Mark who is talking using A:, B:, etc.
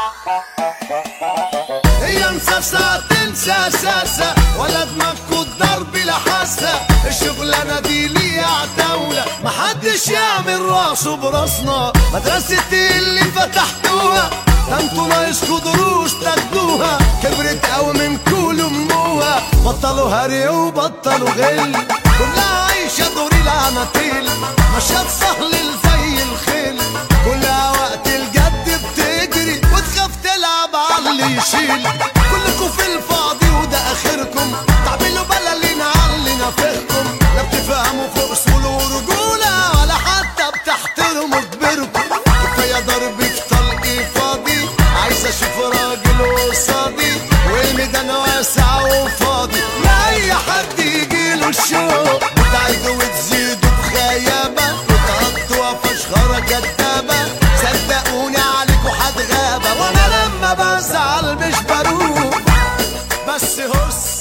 A: هي مساسة تنسى ساسة ولا دماغكوا الضرب لحاسة الشغلانة دي ليها عتاولة محدش يعمل راسه براسنا مدرسة اللي فتحتوها ده انتوا ناقصكوا دروس تاخدوها كبرت قوي من كل اموها بطلوا هري وبطلوا غل كلها عايشة دوري العناتيل ماشية تسهلل زي الخيل كلها وقت الجد بتجري وتخاف تلعب على اللي يشيل كلكوا في الفاضي وده اخركم تعملوا بلالين على اللي نافخكم لا بتفهموا في اصول ورجوله ولا حتى بتحترموا كبيركم كفايه ضرب في طلقي فاضي عايز اشوف راجل قصادي والميدان واسع وفاضي لا اي حد يجيله الشوق بتعيدوا وتزيدوا بخيابه وتقضوا فشخره كدابه صدقوني عليكوا هتغابه وانا لما بزعل مش بروح بس هس